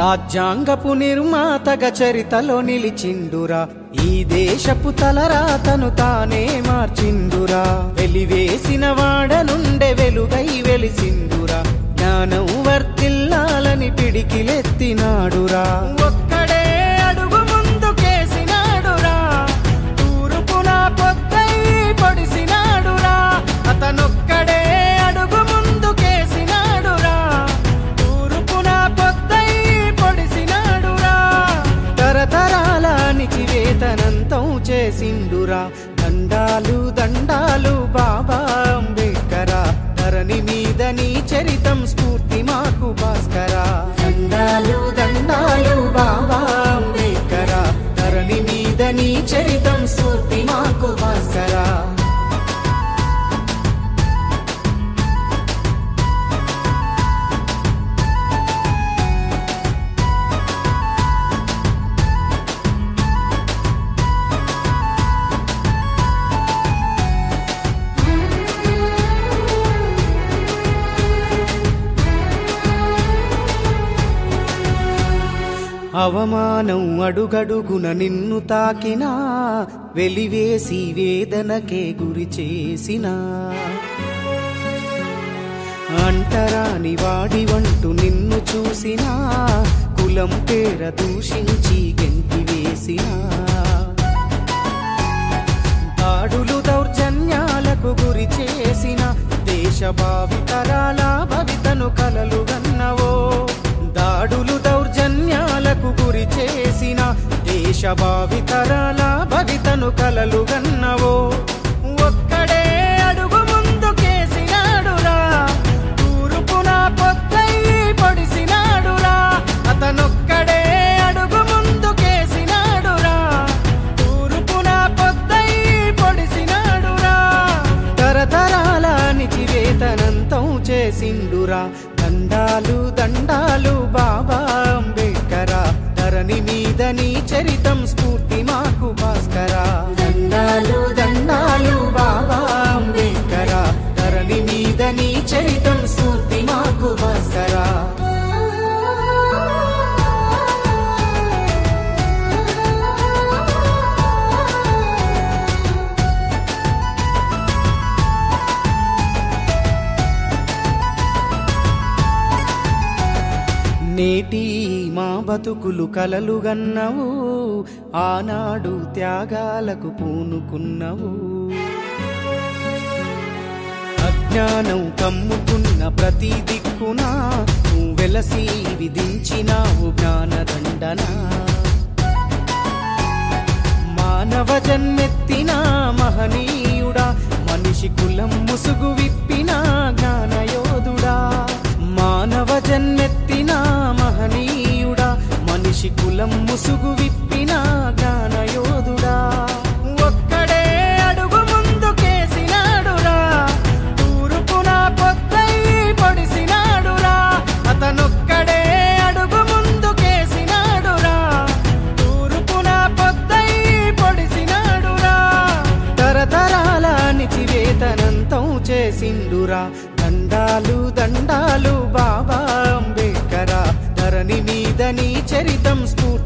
రాజ్యాంగపు నిర్మాతగా చరితలో నిలిచిండురా ఈ దేశపు తలరాతను తానే మార్చిండురా వెలివేసిన వాడనుండే వెలుగై వెలిసిండురా జ్ఞానం వర్తిల్లాలని పిడికిలెత్తినాడురా ఒక్కడే అడుగు ముందుకేసినాడురా తూర్పున పొద్దై పొడిసినాడురా అతనొక్కడే అడుగు ముందుకేసినాడురా తూర్పున పొద్దై పొడిసినాడురా తరతరాల నిచివేతనంతం చేసిండురా దండాలు దండాలు బాబా అంబేద్కరా ధరణి మీద నీ చరితం స్ఫూర్తి మాకు భాస్కరా దండాలు దండాలు బాబా అంబేద్కరా ధరణి మీద నీ చరితం స్ఫూర్తి మాకు భాస్కరా అవమానం అడుగడుగున నిన్ను తాకినా వెలివేసి వేదనకే గురి చేసినా అంటరాని వాడి వంటూ నిన్ను చూసినా కులం పేర దూషించి గెంటి వేసినా దాడులు దౌర్జన్యాలకు గురి చేసిన దేశ భావితరాల భవితను కలలు గన్నవో దాడులు దౌర్జన్యాలకు గురి చేసిన దేశ భావితరాల భవితను కలలు గన్నవో ఒక్కడే అడుగు ముందుకేసినాడురా తూర్పున పొద్దై పొడిసినాడురా అతనొక్కడే అడుగు ముందుకేసినాడురా తూర్పున పొద్దై పొడిసినాడురా తరతరాల నిచివేతనంతం చేసిండురా దండాలు దండాలు బాబా అంబేద్కరా ధరణి మీద నీ చరితం స్ఫూర్తి మాకు భాస్కరా దండాలు దండాలు బాబా అంబేద్కరా ధరణి మీద నీ చరితం స్ఫూర్తి మాకు భాస్కరా నేటి మా బతుకులు కలలు గన్నవు ఆనాడు త్యాగాలకు పూనుకున్నవు అజ్ఞానం కమ్ముకున్న ప్రతి దిక్కున నువ్వు వెలసి విధించినావు జ్ఞానదండన మానవ జన్మెత్తిన మహనీయుడా మనిషి కులం ముసుగు విప్పిన జ్ఞానయోధుడా మానవ జన్మెత్తిన మహనీయుడా మనిషి కులం ముసుగు విప్పిన జ్ఞానయోధుడా ఒక్కడే అడుగు ముందుకేసినాడురా తూర్పున పొద్దై పొడిసినాడురా అతనొక్కడే అడుగు ముందుకేసినాడురా తూర్పున పొద్దై పొడిసినాడురా తరతరాల నిచివేతనంతం చేసిండురా దండాలు దండాలు బాబా అంబేద్కరా ధరణి మీద నీ చరితం స్ఫూర్తి